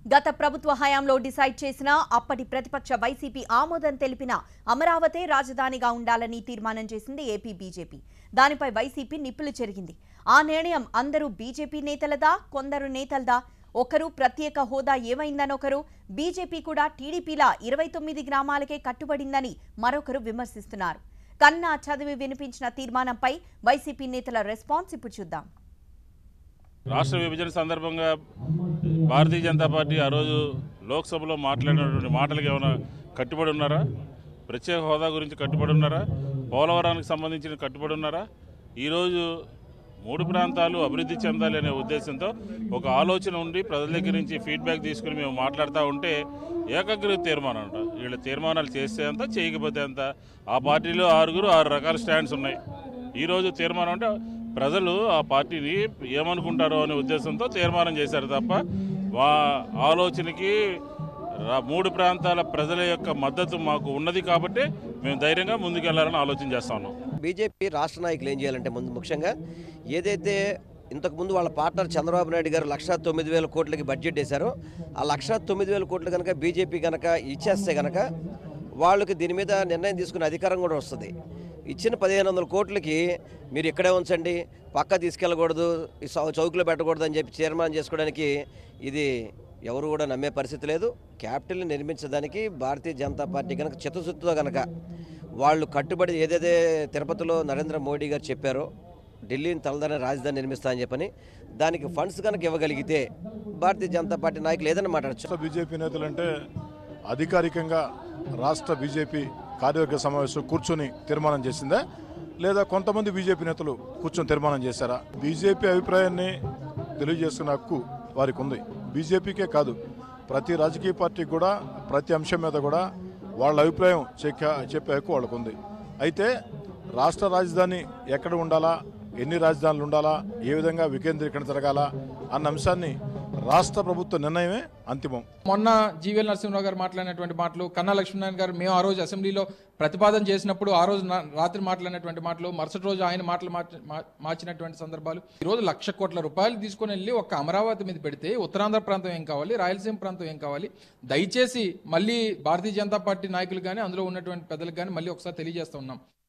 గత ప్రభుత్వ హయాంలో డిసైడ్ చేసిన అప్పటి ప్రతిపక్ష వైసీపీ ఆమోదం తెలిపిన అమరావతే రాజధానిగా ఉండాలని తీర్మానం చేసింది ఏపీ బీజేపీ దానిపై వైసీపీ నిప్పులు చెరిగింది ఆ నిర్ణయం అందరూ బీజేపీ నేతలదా కొందరు నేతలదా ఒకరు ప్రత్యేక హోదా ఏమైందనొకరు బీజేపీ కూడా టీడీపీలా ఇరవై తొమ్మిది గ్రామాలకే కట్టుబడిందని మరొకరు విమర్శిస్తున్నారు కన్నా చదివి వినిపించిన తీర్మానంపై వైసీపీ నేతల రెస్పాన్స్ ఇప్పుడు చూద్దాం రాష్ట్ర విభజన సందర్భంగా భారతీయ జనతా పార్టీ ఆ రోజు లోక్సభలో మాట్లాడినటువంటి మాటలకు ఏమైనా కట్టుబడి ఉన్నారా ప్రత్యేక హోదా గురించి కట్టుబడి ఉన్నారా పోలవరానికి సంబంధించిన కట్టుబడి ఉన్నారా ఈరోజు మూడు ప్రాంతాలు అభివృద్ధి చెందాలి అనే ఉద్దేశంతో ఒక ఆలోచన ఉండి ప్రజల దగ్గర నుంచి ఫీడ్బ్యాక్ తీసుకుని మేము మాట్లాడుతూ ఉంటే ఏకగ్రీవ తీర్మానం అంట వీళ్ళ తీర్మానాలు చేస్తే అంత చేయకపోతే అంత ఆ పార్టీలో ఆరుగురు ఆరు రకాల స్టాండ్స్ ఉన్నాయి ఈరోజు తీర్మానం అంటే ప్రజలు ఆ పార్టీని ఏమనుకుంటారో అనే ఉద్దేశంతో తీర్మానం చేశారు తప్ప వా ఆలోచనకి రా- మూడు ప్రాంతాల ప్రజల యొక్క మద్దతు మాకు ఉన్నది కాబట్టి మేము ధైర్యంగా ముందుకెళ్లాలని ఆలోచన చేస్తా ఉన్నాం బీజేపీ రాష్ట్ర నాయకులు ఏం చేయాలంటే ముందు ముఖ్యంగా ఏదైతే ఇంతకుముందు వాళ్ళ పార్ట్నర్ చంద్రబాబు నాయుడు గారు లక్ష తొమ్మిది వేల కోట్లకి బడ్జెట్ వేశారో ఆ లక్ష తొమ్మిది వేల కోట్లు కనుక బీజేపీ కనుక ఇచ్చేస్తే కనుక వాళ్ళకి దీని మీద నిర్ణయం తీసుకునే అధికారం కూడా వస్తుంది ఇచ్చిన పదిహేను వందల కోట్లకి మీరు ఇక్కడే ఉంచండి పక్క తీసుకెళ్ళకూడదు ఈ చౌ- చౌకలో పెట్టకూడదు అని చెప్పి తీర్మానం చేసుకోవడానికి ఇది ఎవరు కూడా నమ్మే పరిస్థితి లేదు క్యాపిటల్ని నిర్మించడానికి భారతీయ జనతా పార్టీ కనుక చిత్తశుద్ధితో కనుక వాళ్ళు కట్టుబడి ఏదైతే తిరుపతిలో నరేంద్ర మోడీ గారు చెప్పారో ఢిల్లీని తలదాని రాజధాని నిర్మిస్తా అని చెప్పని దానికి ఫండ్స్ కనుక ఇవ్వగలిగితే భారతీయ జనతా పార్టీ నాయకులు ఏదైనా మాట్లాడచ్చు రాష్ట్ర బీజేపీ నేతలు అంటే అధికారికంగా రాష్ట్ర బీజేపీ కార్యవర్గ సమావేశం కూర్చొని తీర్మానం చేసిందా లేదా కొంతమంది బీజేపీ నేతలు కూర్చొని తీర్మానం చేశారా బీజేపీ అభిప్రాయాన్ని తెలియజేసుకునే హక్కు వారికి ఉంది బీజేపీకే కాదు ప్రతి రాజకీయ పార్టీకి కూడా ప్రతి అంశం మీద కూడా వాళ్ళ అభిప్రాయం చెక్క చెప్పే హక్కు వాళ్ళకు ఉంది అయితే రాష్ట్ర రాజధాని ఎక్కడ ఉండాలా ఎన్ని రాజధానులు ఉండాలా ఏ విధంగా వికేంద్రీకరణ జరగాల అన్న అంశాన్ని రాష్ట్ర ప్రభుత్వ నిర్ణయమే అంతిమం మొన్న జీవీఎల్ నరసింహరావు గారు మాట్లాడినటువంటి మాటలు కన్నా లక్ష్మీనారాయణ గారు మేము ఆ రోజు అసెంబ్లీలో ప్రతిపాదన చేసినప్పుడు ఆ రోజు నా- రాత్రి మాట్లాడినటువంటి మాటలు మరుసటి రోజు ఆయన మాటలు మార్చి- మా- మార్చినటువంటి సందర్భాలు ఈ రోజు లక్ష కోట్ల రూపాయలు తీసుకొని వెళ్ళి ఒక అమరావతి మీద పెడితే ఉత్తరాంధ్ర ప్రాంతం ఏం కావాలి రాయలసీమ ప్రాంతం ఏం కావాలి దయచేసి మళ్ళీ భారతీయ జనతా పార్టీ నాయకులు కానీ అందులో ఉన్నటువంటి పెద్దలకు కానీ మళ్ళీ ఒకసారి తెలియజేస్తూ ఉన్నాం